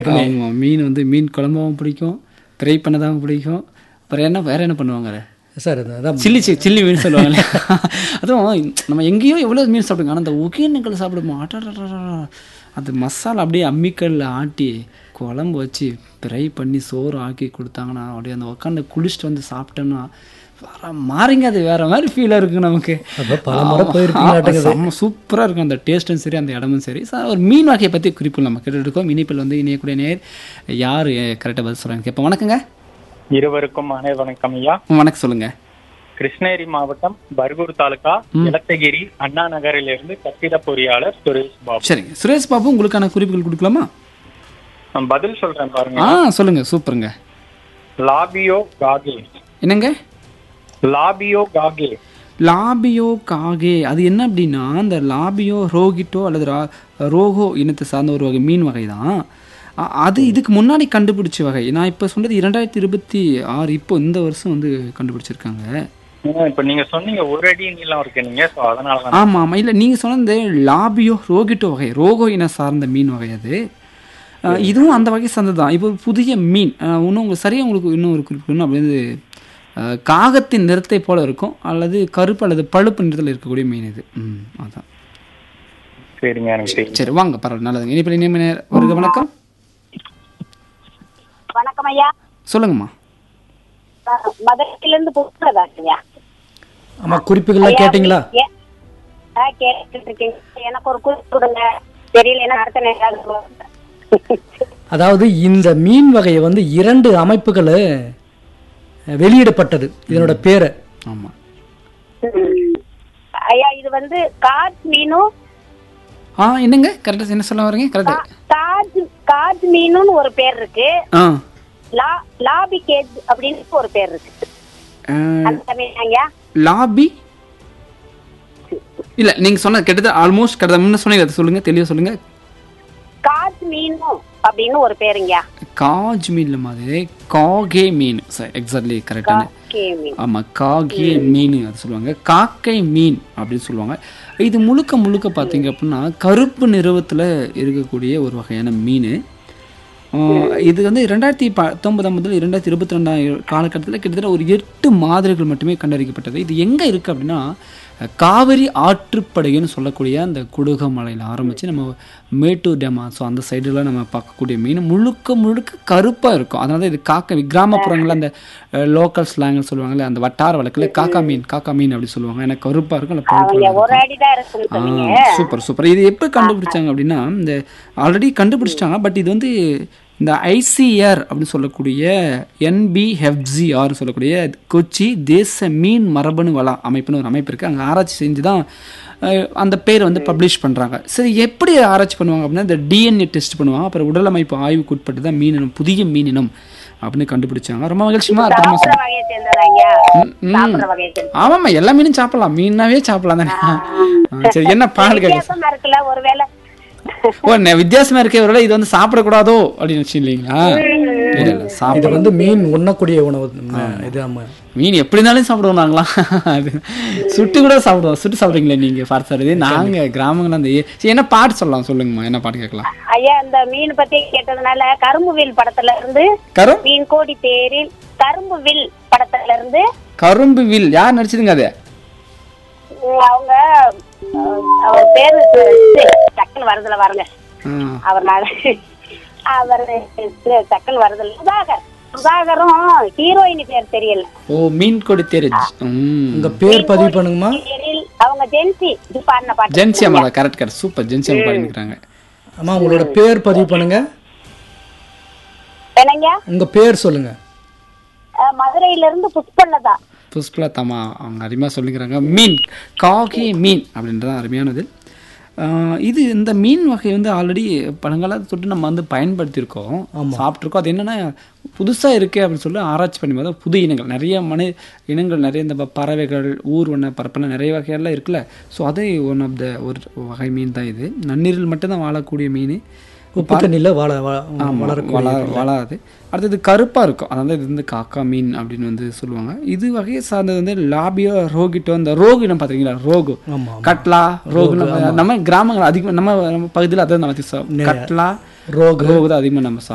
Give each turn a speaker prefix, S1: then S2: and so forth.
S1: மட்டுமே
S2: ஆமாம் மீன் வந்து மீன் குழம்பாவும் பிடிக்கும் ஃப்ரை பண்ணதாகவும் பிடிக்கும் அப்புறம் என்ன வேற என்ன பண்ணுவாங்க
S1: சார் அது- அதான்
S2: சில்லி சி- சில்லி மீன் சொல்லுவாங்க அதுவும் நம்ம எங்கேயோ எவ்வளோ மீன் சாப்பிடுங்க ஆனால் அந்த ஒகேனக்கல் சாப்பிடுமா ஆட்டாடா அது மசாலா அப்படியே அம்மிக்கல்ல ஆட்டி குழம்பு வச்சு ஃப்ரை பண்ணி சோறு ஆக்கி கொடுத்தாங்கன்னா அப்படியே அந்த உட்காந்து குளிச்சுட்டு வந்து சாப்பிட்டோம்னா வர மாறிங்க அது வேற மாதிரி ஃபீலாக இருக்கு நமக்கு
S1: அப்போ பல முறை போயிருப்பீங்களாட்டுங்குது.
S2: செம்ம சூப்பராக இருக்கும் அந்த டேஸ்ட்டும் சரி அந்த இடமும் சரி So, ஒரு மீன் வகையை பற்றி குறிப்பு நம்ம கேட்டுருக்கோம் இனிப்பில் வந்து இணையக்கூடிய நேர் யார் கரெக்டாக பதில் சொல்கிறாங்க கேட்போம் வணக்கங்க
S3: இருவருக்கும் அனை வணக்கம் ஐயா
S2: வணக்கம் சொல்லுங்கள்
S3: கிருஷ்ணகிரி மாவட்டம் பர்கூர் தாலுகா இலத்தகிரி அண்ணா நகரிலிருந்து கட்டிட பொறியாளர் சுரேஷ் பாபு
S2: சரிங்க சுரேஷ் பாபு உங்களுக்கான குறிப்புகள் கொடுக்கலாமா
S3: நான் பதில் சொல்றேன் பாருங்க
S2: ஆ சொல்லுங்க சூப்பருங்க
S3: லாபியோ காகே
S2: என்னங்க
S3: லாபியோ காகே
S2: லாபியோ காகே அது என்ன அப்படின்னா அந்த லாபியோ ரோகிட்டோ அல்லது ரா- ரோகோ இனத்தை சார்ந்த ஒரு வகை மீன் வகை தான் அ- அது இதுக்கு முன்னாடி கண்டுபிடிச்ச வகை நான் இப்போ சொன்னது இரண்டாயிரத்தி இருபத்தி ஆறு இப்போ இந்த வருஷம் வந்து கண்டுபிடிச்சிருக்காங்க
S3: ஆ, இப்ப நீங்க சொன்னீங்க ஒரு அடி நீளம் இருக்கு நீங்க சோ அதனால தான்
S2: ஆமாம் ஆமாம் இல்லை நீங்கள் சொன்னது லாபியோ ரோகிட்டோ வகை ரோகோ இன சார்ந்த மீன் வகை அது அஹ், இதுவும் அந்த வகை சார்ந்தது தான் இப்போ ஒரு புதிய மீன் அஹ், இன்னும் உங்களுக்கு சரியாக உங்களுக்கு இன்னும் ஒரு குறிப்பிடணும் அப்படி வந்து அஹ், காகத்தின் நிறத்தை போல இருக்கும் அல்லது கருப்பு அல்லது பழுப்பு நிறத்தில் இருக்கக்கூடிய மீன் இது ம் அதான்
S3: சரிங்க எனக்கு தெரியும்
S2: சரி வாங்க பரவாயில்ல நல்லதுங்க இனிப்பில் இனிமே நேர் வருக வணக்கம்
S4: வணக்கம் ஐயா
S2: சொல்லுங்கம்மா
S4: மதுரையில இருந்து புதுசாதாங்க ஐயா
S1: ஆமாம் குறிப்புகள்லாம் கேட்டிங்களா
S4: ஏ- ஆ, கேட்டுட்டு இருக்கேன் எனக்கு ஒரு குறிப்பு கொடுங்க தெரியல என்ன அடுத்த நேரம்
S1: அதாவது இந்த மீன் வகையை வந்து இரண்டு அமைப்புகள் வெளியிடப்பட்டது இதனோட பேரை
S2: ஆமாம்
S4: ஐயா இது வந்து காஜ் மீனும்
S2: ஆ என்னங்க கரெக்டாக என்ன சொல்ல வரீங்க கரெக்டாக
S4: காஜ் காஜ் மீனுன்னு ஒரு பேர் இருக்கு
S2: ஆ
S4: லா லாபி கேஜ் அப்படின்னு ஒரு பேர் இருக்கு
S2: அஹ்,
S4: அந்த மீன் ஐயா
S2: லாபி இல்லை நீங்கள் சொன்னது கிட்டத்தட்ட ஆல்மோஸ்ட் கிட்ட முன்ன சொன்னீங்க அதை சொல்லுங்கள் தெளிவாக சொல்லுங்கள்
S4: காஜ் மீனும் அப்படின்னு ஒரு பேருங்கய்யா
S2: காஜ் மீன்ல மாதிரி காகே மீன் சார் எக்ஸாக்ட்லி கரெக்டான
S4: கே மீன்
S2: ஆமாம் காகே மீன் அது சொல்லுவாங்க காக்கை மீன் அப்படின்னு சொல்லுவாங்க இது முழுக்க முழுக்க பார்த்தீங்க அப்படின்னா கருப்பு நிறுவத்தில் இருக்கக்கூடிய ஒரு வகையான மீன் ஆஹ் இது வந்து ரெண்டாயிரத்தி பத்தொன்பதாம் முதல் இரண்டாயிரத்தி இருபத்தி ரெண்டாம் காலகட்டத்தில் கிட்டத்தட்ட ஒரு எட்டு மாதிரிகள் மட்டுமே கண்டறிக்கப்பட்டது இது எங்கே இருக்குது அப்படின்னா காவிரி ஆற்றுப்படுகைன்னு சொல்லக்கூடிய அந்த குடுகமலையில் ஆரம்பித்து நம்ம மேட்டூர் டேமா ஸோ அந்த சைடுலாம் நம்ம பார்க்கக்கூடிய மீன் முழுக்க முழுக்க கருப்பாக இருக்கும் அதனால தான் இது காக்கா கிராமப்புறங்களில் அந்த லோக்கல் ஸ்லாங்னு சொல்லுவாங்கல்ல அந்த வட்டார வழக்கில் காக்கா மீன் காக்கா மீன் அப்படி சொல்லுவாங்க ஏன்னா கருப்பாக இருக்கும் இல்லை பழுப்பு
S4: அவங்க ஒரு அடி தான் இருக்குன்னு சொன்னீங்க
S2: சூப்பர் சூப்பர் இது எப்போ கண்டுபிடிச்சாங்க அப்படின்னா இந்த ஆல்ரெடி கண்டுபிடிச்சிட்டாங்க பட் இது வந்து இந்த ஐசிஆர் அப்படின்னு சொல்லக்கூடிய என்பிஹெஃப்ஜிஆர் சொல்லக்கூடிய கொச்சி தேச மீன் மரபணு வள அமைப்புன்னு ஒரு அமைப்பு இருக்குது அங்கே ஆராய்ச்சி செஞ்சு தான் அஹ், அந்த பேர் வந்து பப்ளிஷ் பண்ணுறாங்க சரி எப்படி ஆராய்ச்சி பண்ணுவாங்க அப்படின்னா இந்த டிஎன்ஏ டெஸ்ட் பண்ணுவாங்க அப்புறம் உடல் அமைப்பு ஆய்வுக்கு உட்பட்டு தான் மீனினம் புதிய மீனினம் அப்படின்னு கண்டுபிடிச்சாங்க ரொம்ப மகிழ்ச்சியமா அற்புதமா
S4: சாப்பிடுற வகையை சேர்ந்ததாங்கய்யா
S2: ம்.
S4: சாப்பிடுற வகையை சேர்ந்து
S2: ஆமாம்மா எல்லா மீனும் சாப்பிடலாம் மீனாவே சாப்பிடலாம் தானே ஆ, சரி என்ன பாடல் கேட்க
S4: வித்தியாசமா இருக்குல்ல ஒருவேளை
S2: ஓ நெ- வித்தியாசமா இருக்கே ஒருவேளை இது வந்து சாப்பிடக்கூடாதோ அப்படின்னு வச்சு இல்லைங்களா இல்ல இல்ல சாப்பிட
S1: இது வந்து மீன் உண்ணக்கூடிய உணவு ம, இது ஆமா
S2: மீன் எப்படி இருந்தாலும் சாப்பிடுவோம் நாங்களாம் அது சுட்டு கூட சாப்பிடுவோம் சுட்டு சாப்பிடுறீங்களே நீங்க பார்த்து இது நாங்க கிராமங்கள் அந்த ஏ- சரி என்ன பாட்டு சொல்லலாம் சொல்லுங்கம்மா என்ன பாட்டு கேட்கலாம்
S4: ஐயா இந்த மீன் பத்தி கேட்டதுனால கரும்பு வில் படத்துல இருந்து
S2: கரும்
S4: மீன் கோடி தேரில் கரும்பு வில் படத்துல இருந்து
S2: கரும்பு வில் யார் நடிச்சதுங்க அது
S4: உம், அவங்க அஹ், அவர் பேரு து- டக்குன்னு வருதுல பாருங்க
S2: ஆ,
S4: அவர் நாள அவர் து- டக்குன்னு வருதுல சுதாகர் சுதாகரும் ஹீரோயினி பேர் தெரியல
S2: ஓ மீன் கொடி தெரிஞ்சு ம்
S1: உங்க பேர் பதிவு பண்ணுங்கம்மா
S4: தேரில் அவங்க ஜென்சி இது பாடின பாட்டு
S2: ஜென்சி அம்மா கரெக்ட் கரெக்ட் சூப்பர் ஜென்சி அம்மா பாடிக்கிறாங்க
S1: அம்மா உங்களோட பேர் பதிவு பண்ணுங்க
S4: என்னங்க
S1: உங்க பேர் சொல்லுங்க
S4: அஹ், மதுரையில இருந்து புஷ்பல்லதா
S2: புஷ்பலா தம்மா அவங்க அருமையாக சொல்லிக்கிறாங்க மீன் காகே மீன் அப்படின்றது தான் அருமையானது ஆஹ் இது இந்த மீன் வகை வந்து ஆல்ரெடி பழங்காலத்தை தொட்டு நம்ம வந்து பயன்படுத்தியிருக்கோம் சாப்பிட்ருக்கோம் அது என்னென்னா புதுசாக இருக்கே அப்படின்னு சொல்லி ஆராய்ச்சி பண்ணி பார்த்தா புது இனங்கள் நிறைய மனி இனங்கள் நிறைய இந்த ப- பறவைகள் ஊர்வன பரப்பன நிறைய வகையெல்லாம் இருக்குல்ல ஸோ அது ஒன் ஆஃப் த ஒரு வகை மீன் தான் இது நன்னீரில் மட்டும்தான் வாழக்கூடிய மீன்
S1: உப்பு தண்ணியில் வாழ வ-
S2: ஆமா,
S1: வளரக்கூடிய
S2: வள- வளராது அடுத்தது கருப்பாக இருக்கும் அதாவது இது வந்து காக்கா மீன் அப்படின்னு வந்து சொல்லுவாங்க இது வகையை சார்ந்தது வந்து லாபியோ ரோகிட்டோ இந்த ரோகினம் பார்த்தீங்களா ரோகு
S1: ஆமா,
S2: கட்லா ரோகு நம்ம நம்ம கிராமங்கள் அதிகமாக நம்ம நம்ம பகுதியில் அதான் நம்ம சா- கட்லா
S1: ரோகு
S2: ரோகு தான் அதிகமாக நம்ம சாப்பிடுவோம்.